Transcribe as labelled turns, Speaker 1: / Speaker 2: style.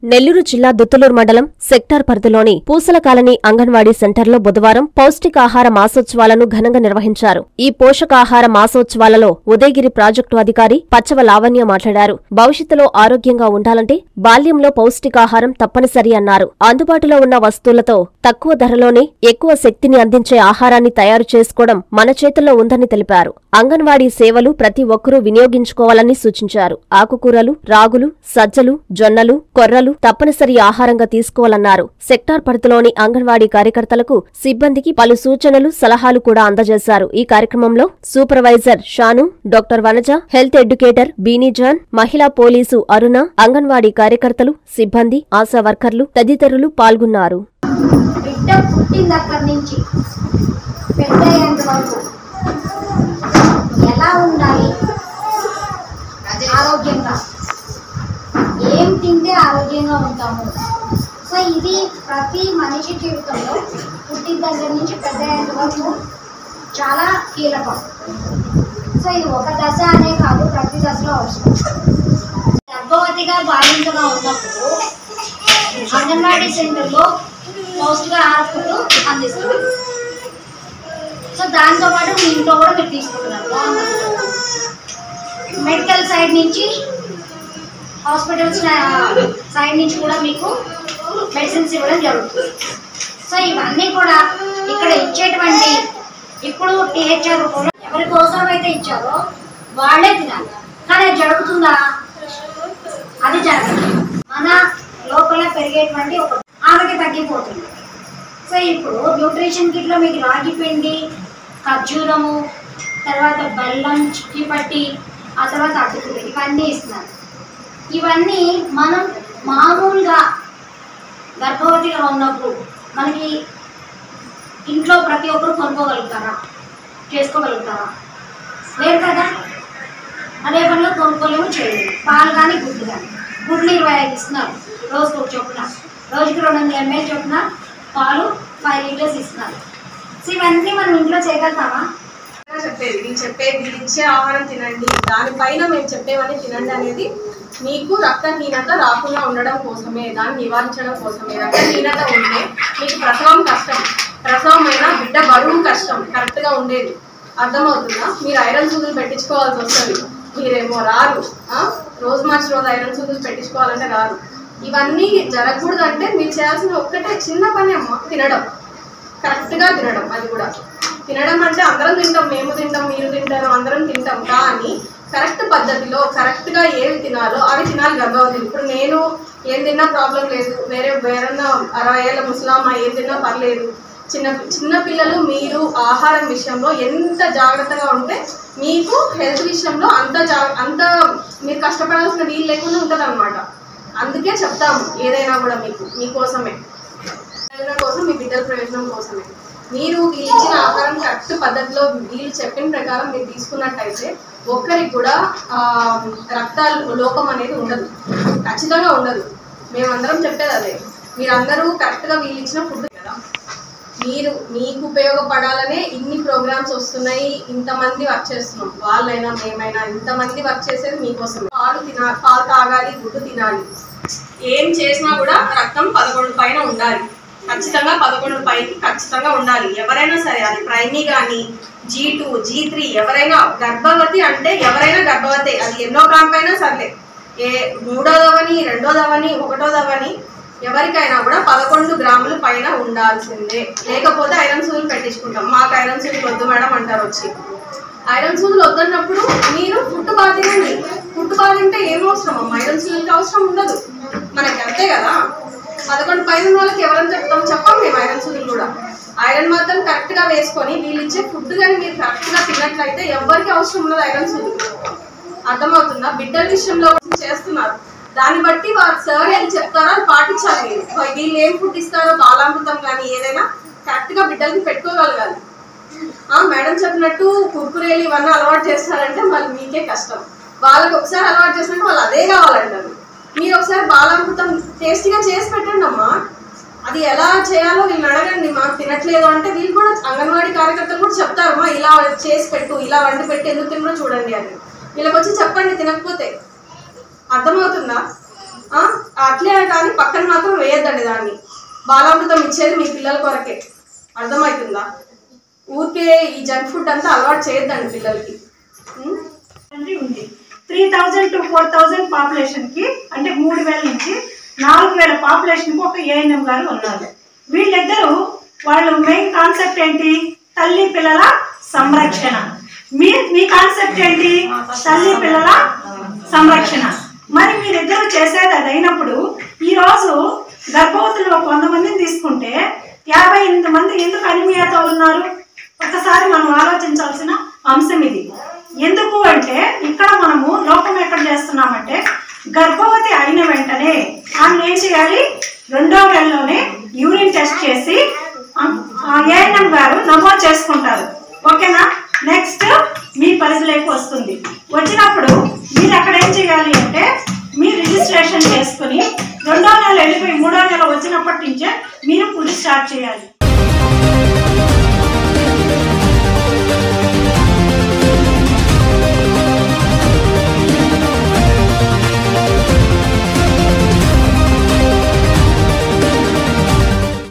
Speaker 1: నెల్లూరు జిల్లా దుత్తులూరు మండలం సెక్టార్ పరిధిలోని పూసల కాలనీ అంగన్వాడీ సెంటర్లో బుధవారం పౌష్టికాహార మాసోత్సవాలను ఘనంగా నిర్వహించారు ఈ పోషకాహార మాసోత్సవాలలో ఉదయగిరి ప్రాజెక్టు అధికారి పచ్చవ లావణ్య మాట్లాడారు భవిష్యత్తులో ఆరోగ్యంగా ఉండాలంటే బాల్యంలో పౌష్టికాహారం తప్పనిసరి అన్నారు అందుబాటులో ఉన్న వస్తువులతో తక్కువ ధరలోనే ఎక్కువ శక్తిని అందించే ఆహారాన్ని తయారు చేసుకోవడం మన చేతుల్లో ఉందని తెలిపారు అంగన్వాడీ సేవలు ప్రతి ఒక్కరూ వినియోగించుకోవాలని సూచించారు ఆకుకూరలు రాగులు సజ్జలు జొన్నలు కొర్రలు తప్పనిసరి ఆహారంగా తీసుకోవాలన్నారు సెక్టార్ పరిధిలోని అంగన్వాడీ కార్యకర్తలకు సిబ్బందికి పలు సూచనలు సలహాలు కూడా అందజేశారు ఈ కార్యక్రమంలో supervisor Shanu doctor Vanaja health educator Beenijan మహిళా పోలీసు అరుణ అంగన్వాడీ కార్యకర్తలు సిబ్బంది ఆశా వర్కర్లు తదితరులు పాల్గొన్నారు
Speaker 2: బిడ్డ పుట్టిన దగ్గర నుంచి పెద్ద అయ్యేంత వరకు ఎలా ఉండాలి ఆరోగ్యంగా ఏం తింటే ఆరోగ్యంగా ఉంటాము సో ఇది ప్రతి మనిషి జీవితంలో పుట్టిన దగ్గర నుంచి పెద్ద అయ్యేంత వరకు చాలా కీలకం సో ఇది ఒక దశ అనే కాదు ప్రతి దశలో అవసరం గర్భవతిగా బాలింతగా ఉన్నప్పుడు అంగన్వాడీ సెంటర్లో మోస్ట్గా ఆహారపులు అందిస్తున్నారు సో దాంతో పాటు మీ ఇంట్లో కూడా మీరు తీసుకుంటున్నారు బాగుంది మెడికల్ సైడ్ నుంచి హాస్పిటల్స్ సైడ్ నుంచి కూడా మీకు మెడిసిన్స్ ఇవ్వడం జరుగుతుంది సో ఇవన్నీ కూడా ఇక్కడ ఇచ్చేటువంటి ఇప్పుడు టీహెచ్ఆర్ కూడా ఎవరి కోసం అయితే ఇచ్చారో వాళ్ళే తినాలి కానీ అది జరుగుతుందా అది జరగదు మన లోపల పెరిగేటువంటి ఒక ఆరోగ్య తగ్గిపోతుంది సో ఇప్పుడు న్యూట్రిషన్ కిట్లో మీకు రాగి పిండి ఖర్జూరము తర్వాత బెల్లం చిక్కి పట్టి ఆ తర్వాత అటుకులు ఇవన్నీ ఇస్తున్నారు ఇవన్నీ మనం మామూలుగా గర్భవతిగా ఉన్నప్పుడు మనకి ఇంట్లో ప్రతి ఒక్కరు కొనుక్కోగలుగుతారా చేసుకోగలుగుతారా లేదు కదా అదే పనిలో కొనుక్కోలేము చేయలేము పాలు కానీ గుడ్లు కానీ గుడ్లు ఇరవై ఐదు ఇస్తున్నారు రోజుకు ఒక చొప్పున రోజుకి రెండు వందల ఎంఎల్ చొప్పున పాలు ఫైవ్ లీటర్స్ ఇస్తున్నారు సో ఇవన్నీ మనం ఇంట్లో చేయగలుగుతామా
Speaker 3: ఇలా చెప్పేది వీళ్ళు చెప్పేది వీళ్ళు ఇచ్చే ఆహారం తినండి దానిపైన మేము చెప్పేవన్నీ తినండి అనేది మీకు రక్తహీనత రాకుండా ఉండడం కోసమే దాన్ని నివారించడం కోసమే రక్తహీనత ఉంటే మీకు ప్రసవం కష్టం ప్రసవం అయినా బిడ్డ బరువు కష్టం కరెక్ట్గా ఉండేది అర్థమవుతుందా మీరు ఐరన్ సూదులు పెట్టించుకోవాల్సి వస్తుంది మీరేమో రారు ఆ? రోజు మార్చి రోజు ఐరన్ సూదులు పెట్టించుకోవాలంటే రారు ఇవన్నీ జరగకూడదు అంటే మీరు చేయాల్సిన ఒక్కటే చిన్న పని అమ్మ తినడం కరెక్ట్గా తినడం అది కూడా తినడం అంటే అందరం తింటాం మేము తింటాం మీరు తింటారు అందరం తింటాం కానీ కరెక్ట్ పద్ధతిలో కరెక్ట్గా ఏవి తినాలో అవి తినాలి గర్భవతులు ఇప్పుడు నేను ఏం తిన్నా ప్రాబ్లం లేదు వేరే వేరన్నా అరవై ఏళ్ళ ముసలామ్మ ఏం తిన్నా పర్లేదు చిన్న చిన్న పిల్లలు మీరు ఆహారం విషయంలో ఎంత జాగ్రత్తగా ఉంటే మీకు హెల్త్ విషయంలో అంత జా అంత మీరు కష్టపడాల్సిన వీలు లేకుండా ఉంటుంది అనమాట అందుకే చెప్తాము ఏదైనా కూడా మీకు మీకోసమే ప్రయోజనం కోసం మీ బిడ్డల ప్రయోజనం కోసమే మీరు వీళ్ళు ఇచ్చిన ఆహారం కరెక్ట్ పద్ధతిలో వీళ్ళు చెప్పిన ప్రకారం మీరు తీసుకున్నట్టయితే ఒక్కరికి కూడా ఆ, రక్త లోపం అనేది ఉండదు ఖచ్చితంగా ఉండదు మేమందరం చెప్పేది అదే మీరందరూ కరెక్ట్గా వీళ్ళు ఇచ్చిన ఫుడ్ కదా మీరు మీకు ఉపయోగపడాలనే ఇన్ని ప్రోగ్రామ్స్ వస్తున్నాయి ఇంతమంది వర్క్ చేస్తున్నాం వాళ్ళైనా మేమైనా ఇంతమంది వర్క్ చేసేది మీకోసం పాలు తినా పాలు తాగాలి గుడ్డు తినాలి ఏం చేసినా కూడా రక్తం పదకొండు పైన ఉండాలి ఖచ్చితంగా పదకొండు పైకి ఖచ్చితంగా ఉండాలి ఎవరైనా సరే అది ప్రైమీ కానీ జీ టూ జీ త్రీ ఎవరైనా గర్భవతి అంటే ఎవరైనా గర్భవతి అది ఎన్నో క్రాంప్ అయినా సర్లే ఏ మూడోదవని రెండోదవని ఒకటోదవని ఎవరికైనా కూడా పదకొండు గ్రాముల పైన ఉండాల్సిందే లేకపోతే ఐరన్ సూదులు పెట్టించుకుంటాం మాకు ఐరన్ సూదులు వద్దు మేడం అంటారు వచ్చి ఐరన్ సూదులు వద్దన్నప్పుడు మీరు ఫుడ్ బాగా తినండి ఫుడ్ బాగా తింటే ఏం అవసరం అమ్మ ఐరన్ సూదులకి అవసరం ఉండదు మనకి అంతే కదా పదకొండు పైన ఉన్న వాళ్ళకి ఎవరైనా చెప్తాం చెప్పం మేము ఐరన్ సూదులు కూడా ఐరన్ మాత్రం కరెక్ట్ గా వేసుకొని వీళ్ళు ఇచ్చే ఫుడ్ కానీ మీరు కరెక్ట్ గా తిన్నట్లయితే ఎవరికి అవసరం ఉండదు ఐరన్ సూదులు అర్థమవుతుందా బిడ్డల విషయంలో చేస్తున్నారు దాన్ని బట్టి వారు సార్ ఏం చెప్తారో అది పాటించాలి మీరు వీళ్ళు ఏం ఫుడ్ ఇస్తారో బాలామృతం కానీ ఏదైనా కరెక్ట్ గా బిడ్డలకి పెట్టుకోగలగాలి ఆ మేడం చెప్పినట్టు కుర్కురేలు ఇవన్నీ అలవాటు చేస్తారంటే మళ్ళీ మీకే కష్టం వాళ్ళకి ఒకసారి అలవాటు చేసినట్టు వాళ్ళు అదే కావాలంటారు మీరు ఒకసారి బాలామృతం టేస్టీగా చేసి పెట్టండి అమ్మా అది ఎలా చేయాలో వీళ్ళు అడగండి మాకు తినట్లేదు అంటే వీళ్ళు కూడా అంగన్వాడీ కార్యకర్తలు కూడా చెప్తారమ్మా ఇలా చేసి పెట్టు ఇలా వండి పెట్టి ఎందుకు తినో చూడండి అని వీళ్ళకి వచ్చి చెప్పండి తినకపోతే అర్థమవుతుందా ఆ, అట్లే కానీ పక్కన మాత్రం వేయొద్దండి దాన్ని బాలామృతం ఇచ్చేది మీ పిల్లల కొరకే అర్థమవుతుందా ఊరికే ఈ జంక్ ఫుడ్ అంతా అలవాటు చేయొద్దండి పిల్లలకి ఉం?
Speaker 4: అనేది ఉంది three thousand to four thousand పాపులేషన్కి అంటే మూడు వేల నుంచి నాలుగు వేల పాపులేషన్కి ఒక ఏఎన్ఎం గారు ఉన్నారు వీళ్ళిద్దరూ వాళ్ళు మెయిన్ కాన్సెప్ట్ ఏంటి తల్లి పిల్లల సంరక్షణ మీ మీ కాన్సెప్ట్ ఏంటి తల్లి పిల్లల సంరక్షణ మరి మీరిద్దరూ చేసేది అది అయినప్పుడు ఈరోజు గర్భవతులు ఒక వంద మందిని తీసుకుంటే యాభై ఎనిమిది మంది ఎందుకు అనిమియాతో ఉన్నారు ఒకసారి మనం ఆలోచించాల్సిన అంశం ఇది ఎందుకు అంటే ఇక్కడ మనము లోపం ఎక్కడ చేస్తున్నామంటే గర్భవతి అయిన వెంటనే ఆమె ఏం చేయాలి రెండో నెలలోనే యూరిన్ టెస్ట్ చేసి ఏఎన్ఎం గారు నమోదు చేసుకుంటారు ఓకేనా నెక్స్ట్ మీ పరిధిలోకి వస్తుంది వచ్చినప్పుడు మీరు అక్కడ ఏం చేయాలి అంటే మీరు రిజిస్ట్రేషన్ చేసుకుని రెండో నెల వెళ్ళిపోయి మూడో నెల వచ్చినప్పటి నుంచే మీరు ఫుడ్ స్టార్ట్ చేయాలి